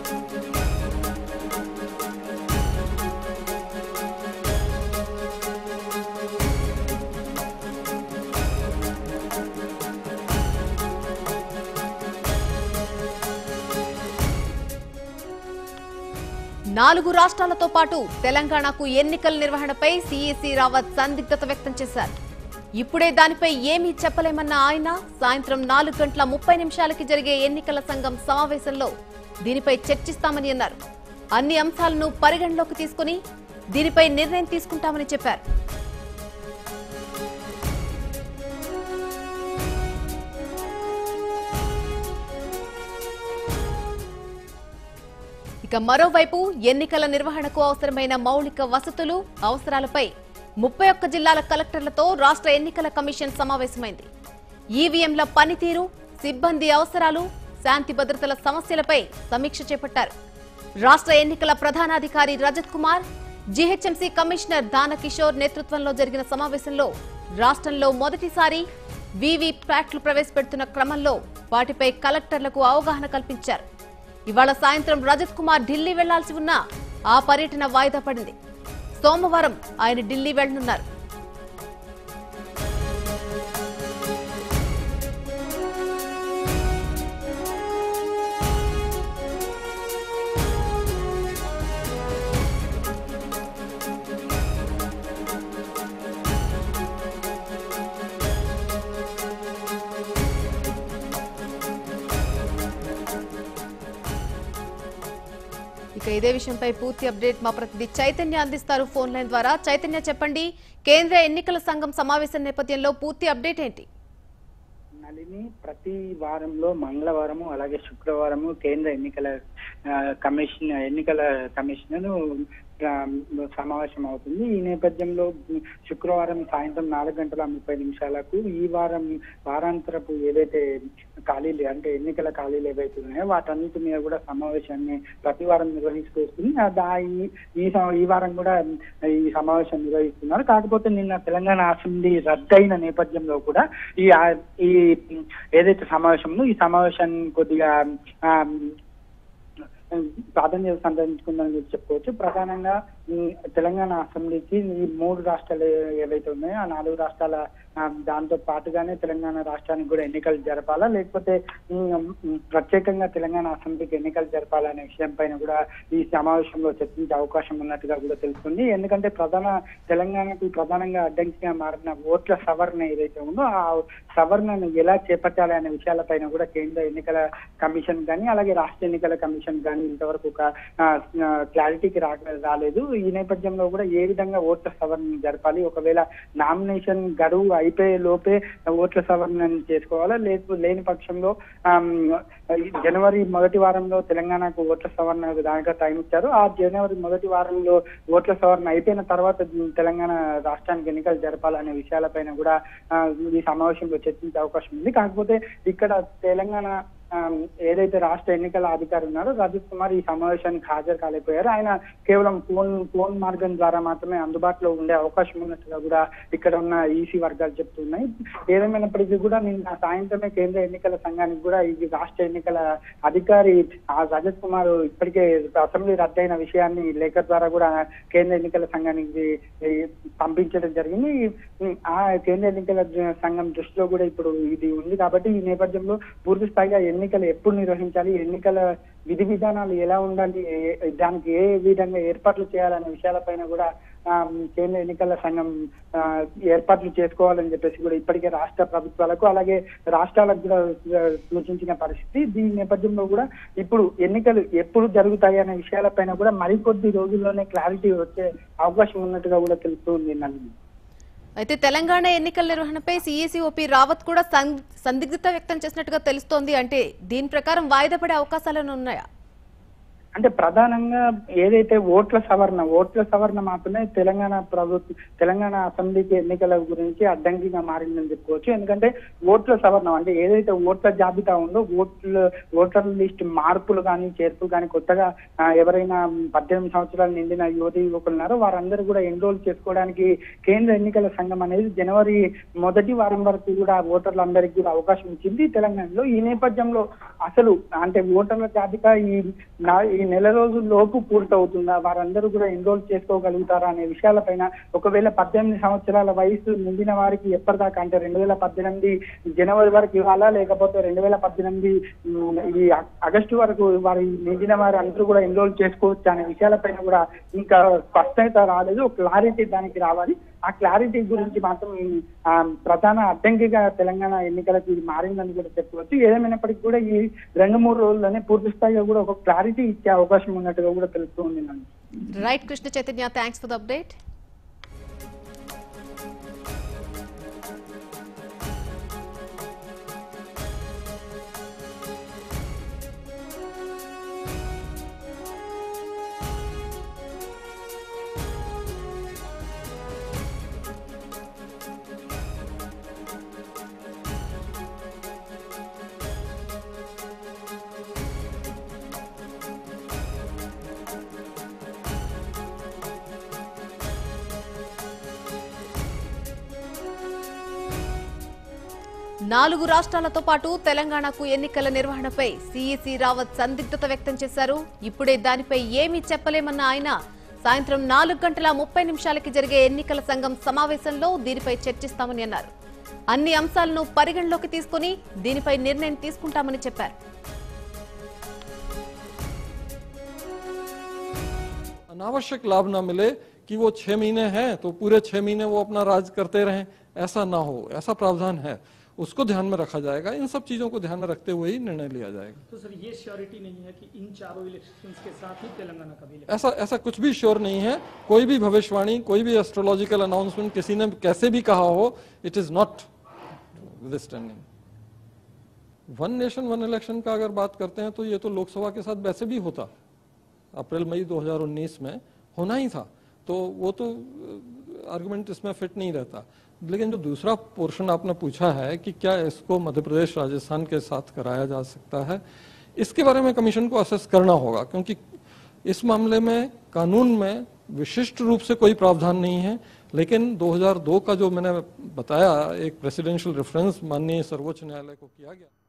నాలుగు రాష్ట్రాలతో పాటు తెలంగాణకు ఎన్నికల నిర్వహణపై సీఈసీ రావత్ సందిగ్ధత వ్యక్తం చేశారు ఇప్పుడే దానిపై ఏమీ చెప్పలేమన్న ఆయన సాయంత్రం నాలుగు గంటల ముప్పై నిమిషాలకి జరిగే ఎన్నికల సంఘం సమావేశంలో దీనిపై చర్చిస్తామని అన్నారు అన్ని అంశాలను పరిగణలోకి తీసుకుని దీనిపై నిర్ణయం తీసుకుంటామని చెప్పారు ఇక మరోవైపు ఎన్నికల నిర్వహణకు అవసరమైన మౌలిక వసతులు అవసరాలపై ముప్పై ఒక్క జిల్లాల కలెక్టర్లతో రాష్ట్ర ఎన్నికల కమిషన్ సమావేశమైంది ఈవీఎంల పనితీరు సిబ్బంది అవసరాలు శాంతి భద్రతల సమస్యలపై సమీక్ష చేపట్టారు రాష్ట్ర ఎన్నికల ప్రధానాధికారి రజత్ కుమార్ జీహెచ్ఎంసీ కమిషనర్ దానకిషోర్ నేతృత్వంలో జరిగిన సమావేశంలో రాష్ట్రంలో మొదటిసారి వీవీ ప్యాట్లు ప్రవేశపెడుతున్న క్రమంలో వాటిపై కలెక్టర్లకు అవగాహన కల్పించారు ఇవాళ సాయంత్రం రజత్ కుమార్ ఢిల్లీ వెళ్లాల్సి ఉన్నా ఆ పర్యటన వాయిదా పడింది సోమవారం ఆయన ఢిల్లీ వెళ్లనున్నారు ఇక ఇదే విషయంపై పూర్తి అప్డేట్ మా ప్రతినిధి చైతన్య అందిస్తారు ఫోన్ లైన్ ద్వారా చైతన్య చెప్పండి కేంద్ర ఎన్నికల సంఘం సమావేశం నేపథ్యంలో పూర్తి అప్డేట్ ఏంటి నలిని ప్రతి వారంలో మంగళవారము అలాగే శుక్రవారము కేంద్ర ఎన్నికల ఆ, కమిషన్ ఎన్నికల కమిషన్ సమావేశం అవుతుంది ఈ నేపథ్యంలో శుక్రవారం సాయంత్రం నాలుగు గంటల ముప్పై నిమిషాలకు ఈ వారం వారాంతరపు ఏదైతే ఖాళీలు అంటే ఎన్నికల ఖాళీలు ఏవైతే ఉన్నాయో వాటన్నిటి మీద కూడా సమావేశాన్ని ప్రతి వారం నిర్వహిస్తూ వస్తుంది ఆ దా- ఈ- ఈ సం- ఈ వారం కూడా ఈ సమావేశం నిర్వహిస్తున్నారు కాకపోతే నిన్న తెలంగాణ అసెంబ్లీ రద్దయిన నేపథ్యంలో కూడా ఈ ఆ- ఈ ఏదైతే సమావేశం ఉందో ఈ సమావేశాన్ని కొద్దిగా ఆ, ప్రాధాన్యత సంతరించుకుందని చెప్పి చెప్పుకోవచ్చు ప్రధానంగా ఈ తెలంగాణ అసెంబ్లీకి ఈ మూడు రాష్ట్రాలు ఏవైతే ఉన్నాయో ఆ నాలుగు రాష్ట్రాల ఆ, దాంతో పాటుగానే తెలంగాణ రాష్ట్రానికి కూడా ఎన్నికలు జరపాలా లేకపోతే ఉమ్, ఉమ్, ప్రత్యేకంగా తెలంగాణ అసెంబ్లీకి ఎన్నికలు జరపాలా అనే విషయం పైన కూడా ఈ సమావేశంలో చర్చించే అవకాశం ఉన్నట్టుగా కూడా తెలుస్తుంది ఎందుకంటే ప్రధాన తెలంగాణకు ప్రధానంగా అడ్డంకిగా మారిన ఓట్ల సవరణ ఏదైతే ఉందో ఆ సవరణను ఎలా చేపట్టాలి అనే విషయాలపైన కూడా కేంద్ర ఎన్నికల కమిషన్ కానీ అలాగే రాష్ట్ర ఎన్నికల కమిషన్ కానీ ఇంతవరకు ఒక ఆ, ఆ, క్లారిటీకి రా రాలేదు ఈ నేపథ్యంలో కూడా ఏ విధంగా ఓట్ల సవరణ జరపాలి ఒకవేళ నామినేషన్ గడువు అయిపోయే లోపే ఓట్ల సవరణ చేసుకోవాలా లేదు లేని పక్షంలో ఆమ్, ఈ జనవరి మొదటి వారంలో తెలంగాణకు ఓట్ల సవరణ దానిగా టైం ఇచ్చారు ఆ జనవరి మొదటి వారంలో ఓట్ల సవరణ అయిపోయిన తర్వాత తెలంగాణ రాష్ట్రానికి ఎన్నికలు జరపాలనే విషయాలపైన కూడా ఆ, ఈ సమావేశంలో చర్చించే అవకాశం ఉంది కాకపోతే ఇక్కడ తెలంగాణ ఆ, ఏదైతే రాష్ట్ర ఎన్నికల అధికారి ఉన్నారో రజత్ కుమార్ ఈ సమావేశానికి హాజరు కాలేకపోయారు ఆయన కేవలం ఫోన్ ఫోన్ మార్గం ద్వారా మాత్రమే అందుబాటులో ఉండే అవకాశం ఉన్నట్టుగా కూడా ఇక్కడ ఉన్న ఈసీ వర్గాలు చెప్తున్నాయి ఏదేమైనప్పటికీ కూడా నిన్న సాయంత్రమే కేంద్ర ఎన్నికల సంఘానికి కూడా ఈ రాష్ట్ర ఎన్నికల అధికారి ఆ రజత్ కుమార్ ఇప్పటికే అసెంబ్లీ రద్దయిన విషయాన్ని లేఖ ద్వారా కూడా కేంద్ర ఎన్నికల సంఘానికి ఈ, పంపించడం జరిగింది ఈ, ఆ కేంద్ర ఎన్నికల సంఘం దృష్టిలో కూడా ఇప్పుడు ఇది ఉంది కాబట్టి ఈ నేపథ్యంలో పూర్తి స్థాయిగా ఎన్నికలు ఎప్పుడు నిర్వహించాలి ఎన్నికల విధి విధానాలు ఎలా ఉండాలి ఏ- దానికి ఏ విధంగా ఏర్పాట్లు చేయాలనే విషయాలపైన కూడా ఆ, కేంద్ర ఎన్నికల సంఘం ఆ, ఏర్పాట్లు చేసుకోవాలని చెప్పేసి కూడా ఇప్పటికే రాష్ట్ర ప్రభుత్వాలకు అలాగే రాష్ట్రాలకు కూడా ఆ, సూచించిన పరిస్థితి దీని నేపథ్యంలో కూడా ఇప్పుడు ఎన్నికలు ఎప్పుడు జరుగుతాయి అనే విషయాలపైన కూడా మరికొద్ది రోజుల్లోనే క్లారిటీ వచ్చే అవకాశం ఉన్నట్టుగా కూడా తెలుస్తుంది నన్ను అయితే తెలంగాణ ఎన్నికల నిర్వహణపై సీఈసీ ఓపీ రావత్ కూడా సం- సందిగ్ధత వ్యక్తం చేసినట్టుగా తెలుస్తోంది అంటే దీని ప్రకారం వాయిదా పడే అవకాశాలను ఉన్నాయా అంటే ప్రధానంగా ఏదైతే ఓట్ల సవరణ ఓట్ల సవరణ మాత్రమే తెలంగాణ ప్రభుత్వం తెలంగాణ అసెంబ్లీకి ఎన్నికల గురించి అడ్డంకిగా మారిందని చెప్పుకోవచ్చు ఎందుకంటే ఓట్ల సవరణ అంటే ఏదైతే ఓట్ల జాబితా ఉందో ఓట్ల ఓటర్ లిస్ట్ మార్పులు కానీ చేర్పులు కానీ కొత్తగా ఆ, ఎవరైనా పద్దెనిమిది సంవత్సరాలు నిండిన యువతి యువకులు ఉన్నారో వారందరూ కూడా ఎన్రోల్ చేసుకోవడానికి కేంద్ర ఎన్నికల సంఘం అనేది జనవరి మొదటి వారం వరకు కూడా ఓటర్లందరికీ కూడా అవకాశం ఇచ్చింది తెలంగాణలో ఈ నేపథ్యంలో అసలు అంటే ఓటర్ల జాబితా ఈ నా- ఈ నెల రోజుల లోపు పూర్తవుతుందా వారందరూ కూడా ఎన్రోల్ చేసుకోగలుగుతారా అనే విషయాలపైన ఒకవేళ పద్దెనిమిది సంవత్సరాల వయసు నిండిన వారికి ఎప్పటిదాకా అంటే రెండు వేల పద్దెనిమిది జనవరి వరకు ఇవ్వాలా లేకపోతే రెండు వేల పద్దెనిమిది ఉమ్, ఈ అ- ఆగస్టు వరకు వారి నిండిన వారు అందరూ కూడా ఎన్రోల్ చేసుకోవచ్చు అనే విషయాలపైన కూడా ఇంకా స్పష్టత రాలేదు ఒక క్లారిటీ దానికి రావాలి ఆ క్లారిటీ గురించి మాత్రం ఆ, ప్రధాన అడ్డంకిగా తెలంగాణ ఎన్నికలకు ఇది మారిందని కూడా చెప్పవచ్చు ఏదేమైనప్పటికీ కూడా ఈ రెండు మూడు రోజుల్లోనే పూర్తి స్థాయిగా కూడా ఒక క్లారిటీ ఇచ్చే అవకాశం ఉన్నట్టుగా కూడా తెలుస్తుంది నన్ను right Krishna Chaitanya thanks for the update నాలుగు రాష్ట్రాలతో పాటు తెలంగాణకు ఎన్నికల నిర్వహణపై సీఈసీ రావత్ సందిగ్ధత వ్యక్తం చేశారు ఇప్పుడే దానిపై ఏమీ చెప్పలేమన్న ఆయన సాయంత్రం నాలుగు గంటల ముప్పై నిమిషాలకి జరిగే ఎన్నికల సంఘం సమావేశంలో దీనిపై చర్చిస్తామని అన్నారు అన్ని అంశాలను పరిగణలోకి తీసుకుని దీనిపై నిర్ణయం తీసుకుంటామని చెప్పారు अनावश्यक लाभ ना मिले कि वो छह महीने हैं तो पूरे छह महीने वो अपना राज करते रहें ऐसा ना हो ऐसा प्रावधान है उसको ध्यान में रखा जाएगा इन सब चीजों को ध्यान में रखते हुए ही निर्णय लिया जाएगा तो सर ये श्योरिटी नहीं है कि इन चारों इलेक्शंस के साथ ही तेलंगाना का भी election ऐसा ऐसा कुछ भी श्योर नहीं है कोई भी भविष्यवाणी कोई भी एस्ट्रोलॉजिकल अनाउंसमेंट किसी ने कैसे भी कहा हो it is notwithstanding one nation one election का अगर बात करते हैं तो ये तो लोकसभा के साथ वैसे भी होता अप्रैल मई 2019 में होना ही था तो वो तो आर्गुमेंट इसमें फिट नहीं रहता लेकिन जो दूसरा पोर्शन आपने पूछा है कि क्या इसको मध्य प्रदेश राजस्थान के साथ कराया जा सकता है इसके बारे में कमीशन को असेस करना होगा क्योंकि इस मामले में कानून में विशिष्ट रूप से कोई प्रावधान नहीं है लेकिन 2002 का जो मैंने बताया एक प्रेसिडेंशियल रेफरेंस माननीय सर्वोच्च न्यायालय को किया गया